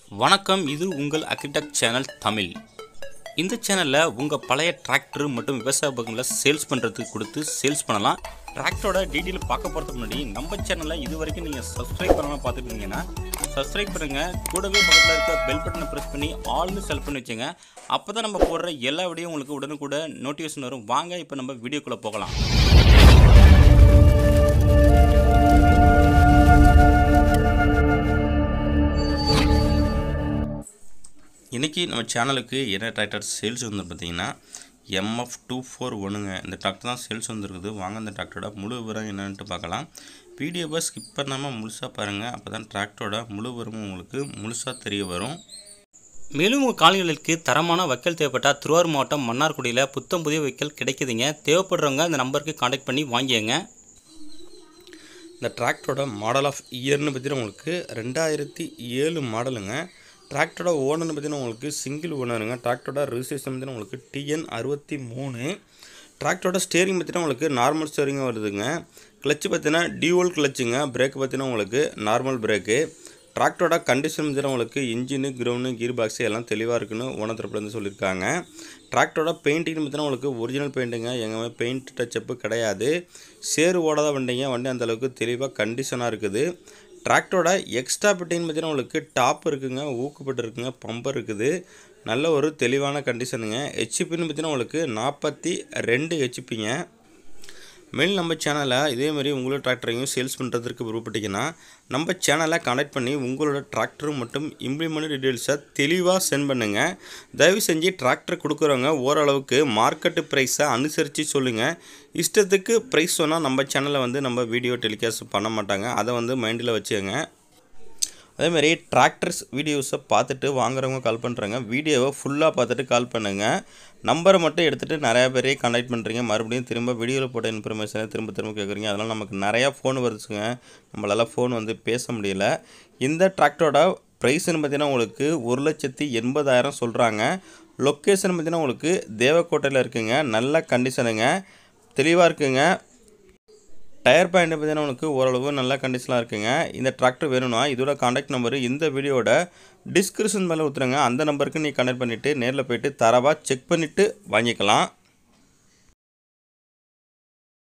வணக்கம் இது உங்கள் அக்ரிடெக்ட் சேனல் தமிழ் இந்த சேனலில் உங்கள் பழைய டிராக்டர் மற்றும் விவசாய உபகரணங்களை சேல்ஸ் பண்ணுறதுக்கு கொடுத்து சேல்ஸ் பண்ணலாம் டிராக்டரோட டீட்டெயில் பார்க்க போகிறதுக்கு முன்னாடி நம்ம சேனலை இது வரைக்கும் நீங்கள் சப்ஸ்கிரைப் பண்ணாமல் பார்த்துட்டு இருந்தீங்கன்னா சப்ஸ்கிரைப் பண்ணுங்கள் கூடவே பக்கத்தில் இருக்க பெல் பட்டனை ப்ரெஸ் பண்ணி ஆல்னு செலக்ட் பண்ணி வச்சுங்க அப்போ தான் நம்ம போடுற எல்லா வீடியோ உங்களுக்கு உடனுக்குட நோட்டிஃபிகேஷன் வரும் வாங்க இப்போ நம்ம வீடியோக்குள்ளே போகலாம் இன்றைக்கி நம்ம சேனலுக்கு என்ன டிராக்டர் சேல்ஸ் வந்து பார்த்தீங்கன்னா எம்எஃப் டூ ஃபோர் ஒன்றுங்க இந்த டிராக்டர் தான் சேல்ஸ் வந்துருக்குது வாங்க இந்த டிராக்டரோட முழு விவரம் என்னன்ட்டு பார்க்கலாம் வீடியோவை ஸ்கிப் பண்ணாமல் முழுசாக பாருங்கள் அப்போ தான் டிராக்டரோட முழு விவரமும் உங்களுக்கு முழுசாக தெரிய வரும் மேலும் உங்கள் காலநிலைக்கு தரமான வைக்கல் தேவைப்பட்டால் திருவாரூர் மாவட்டம் மன்னார்குடியில் புத்தம் புதிய வைக்கல் கிடைக்குதுங்க தேவைப்படுறவங்க அந்த நம்பருக்கு காண்டாக்ட் பண்ணி வாங்கிங்க இந்த டிராக்டரோட மாடல் ஆஃப் இயர்னு பார்த்தீங்கன்னா உங்களுக்கு ரெண்டாயிரத்தி ஏழு மாடலுங்க டிராக்டரோட ஓனர்னு பார்த்தீங்கன்னா உங்களுக்கு சிங்கிள் ஓனருங்க டிராக்டரோட ரிஜிஸ்ட்ரேஷன் பார்த்தீங்கன்னா உங்களுக்கு டிஎன் அறுபத்தி மூணு டிராக்டரோட ஸ்டேரிங் பார்த்தீங்கன்னா உங்களுக்கு நார்மல் ஸ்டேரிங்காக வருதுங்க கிளச்சு பார்த்தீங்கன்னா டியூவல் கிளச்சுங்க பிரேக் பார்த்தீங்கன்னா உங்களுக்கு நார்மல் பிரேக்கு டிராக்டரோட கண்டிஷன் பார்த்தீங்கன்னா உங்களுக்கு இன்ஜினு கிரவுண்டு கீர் பாக்ஸு எல்லாம் தெளிவாக இருக்குன்னு ஓனர் தரப்புலேருந்து சொல்லியிருக்காங்க டிராக்டரோட பெயிண்டிங்னு பார்த்தீங்கன்னா உங்களுக்கு ஒரிஜினல் பெயிண்ட்டுங்க எங்கேயுமே பெயிண்ட் டச்சப்பு கிடையாது சேறு ஓடாத வண்டிங்க வண்டி அந்தளவுக்கு தெளிவாக கண்டிஷனாக இருக்குது டிராக்டரோட எக்ஸ்ட்ரா பெட்டின்னு பார்த்தீங்கன்னா உங்களுக்கு டாப் இருக்குங்க ஊக்குப்பட்டு இருக்குங்க பம்பர் இருக்குது நல்ல ஒரு தெளிவான கண்டிஷனுங்க ஹெச்பின்னு பார்த்தீங்கன்னா உங்களுக்கு நாற்பத்தி ரெண்டு ஹெச்பிங்க மேலும் நம்ம சேனலில் இதேமாரி உங்களோட டிராக்டரையும் சேல்ஸ் பண்ணுறதுக்கு விருப்பப்பட்டீங்கன்னா நம்ம சேனலை கனெக்ட் பண்ணி உங்களோட டிராக்டரும் மற்றும் இம்ப்ளிமெண்ட் டீட்டெயில்ஸை தெளிவாக சென்ட் பண்ணுங்கள் தயவு செஞ்சு டிராக்டர் கொடுக்குறவங்க ஓரளவுக்கு மார்க்கெட்டு ப்ரைஸை அனுசரித்து சொல்லுங்கள் இஷ்டத்துக்கு ப்ரைஸ் சொன்னால் நம்ம சேனலில் வந்து நம்ம வீடியோ டெலிகாஸ்ட் பண்ண மாட்டாங்க அதை வந்து மைண்டில் வச்சுக்கோங்க அதேமாரி டிராக்டர்ஸ் வீடியோஸை பார்த்துட்டு வாங்குறவங்க கால் பண்ணுறாங்க வீடியோவை ஃபுல்லாக பார்த்துட்டு கால் பண்ணுங்கள் நம்பரை மட்டும் எடுத்துகிட்டு நிறையா பேரே கான்டாக்ட் பண்ணுறீங்க மறுபடியும் திரும்ப வீடியோவில் போட்ட இன்ஃபர்மேஷனை திரும்ப திரும்ப கேட்குறீங்க அதனால் நமக்கு நிறையா ஃபோன் வருதுங்க நம்மளால் ஃபோன் வந்து பேச முடியல இந்த டிராக்டரோட ப்ரைஸ்னு பார்த்தீங்கன்னா உங்களுக்கு ஒரு லட்சத்தி எண்பதாயிரம் சொல்கிறாங்க லொக்கேஷன் பார்த்தீங்கன்னா உங்களுக்கு தேவக்கோட்டையில் இருக்குங்க நல்ல கண்டிஷனுங்க தெளிவாக இருக்குங்க டயர் பாயிண்ட் பார்த்தீங்கன்னா உங்களுக்கு ஓரளவு நல்ல கண்டிஷனாக இருக்குங்க இந்த டிராக்டர் வேணும்னா இதோட காண்டாக்ட் நம்பர் இந்த வீடியோட டிஸ்கிரிப்ஷன் மேலே ஊற்றுறங்க அந்த நம்பருக்கு நீ கனெக்ட் பண்ணிவிட்டு நேரில் போயிட்டு தரவாக செக் பண்ணிவிட்டு வாங்கிக்கலாம்